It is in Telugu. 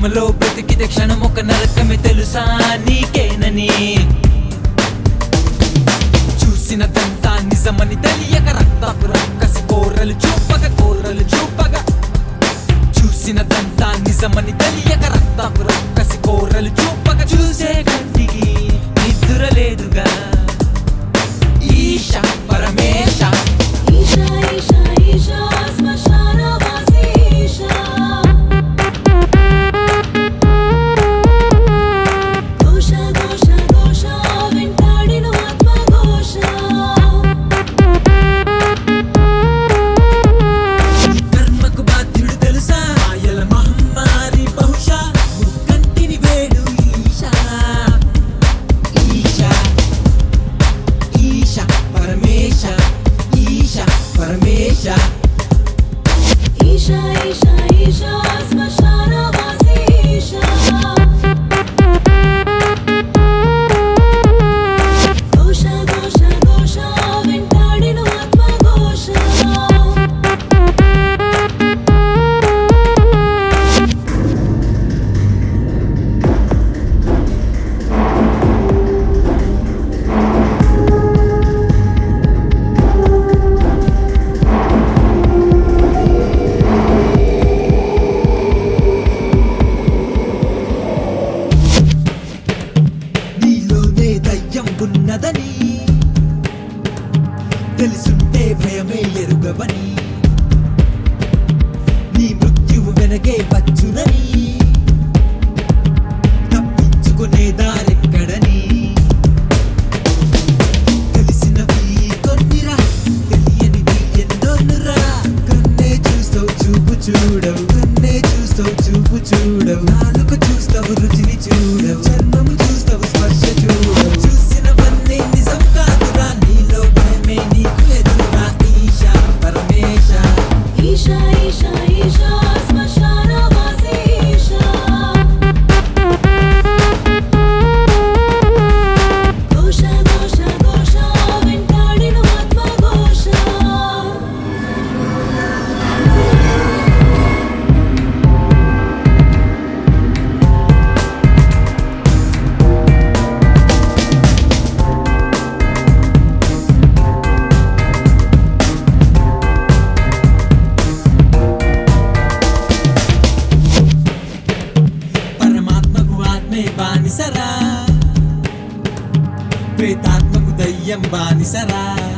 భ్రమలో బ్రతికితే క్షణం ఒక నరకమే తెలుసా నీకేనని చూసినదంతా నిజమని తెలియక రక్తపు రక్కసి కోరలు చూపగా కోరలు చూపగా చూసినదంతా నిజమని తెలియక రక్తపు రక్కసి కోరలు చూపగా చూసే కంటికి నిద్ర లేదుగా ఈశ పరమేశ ఈశా ఈశా ఈశా శ్మశానవాసి ఈశా ఘోష ఘోష ఘోష వెంటాడిన ఆత్మఘోష కర్మకు బాధ్యుడు తెలుసా మాయల మహమ్మారి బహుశా ముక్కంటిని వేడు ఈశా ఈశా ఈశ పరమేశ ఈశ పరమేశ ఈశా ఈశా ఈశా శ్మశానవాసి ఈశా ఘోష ఘోష ఘోష వెంటాడిన ఆత్మఘోష నీలోనే దయ్యం ఉన్నదని తెలుసుంటే భయమే ఎరుగవని నీ మృత్యువు వెనకే వచ్చునని తప్పించుకునే దారెక్కడని తెలిసినవి కొన్నిరా తెలియనివి ఎన్నోనురా కన్నే చూస్తావు చూపు చూడవు కన్నే చూస్తావు చూపు చూడవు నాలుగు చూస్తావు రుచిని చూడవు చర్మము చూస్తావు స్పర్శ చూడవు చూసినవన్నీ నిజం కాదురా నీలో భయమే నీకు ఎదురురా ఈశా పరమేశ ఈశా ఈశా ఈశా శ్మశానవాసి ఈశా ఘోష ఘోష ఘోష వెంటాడిన ఆత్మఘోష పరమాత్మకు ఆత్మే బానిసరా ప్రేతాత్మకు దయ్యం బానిసరా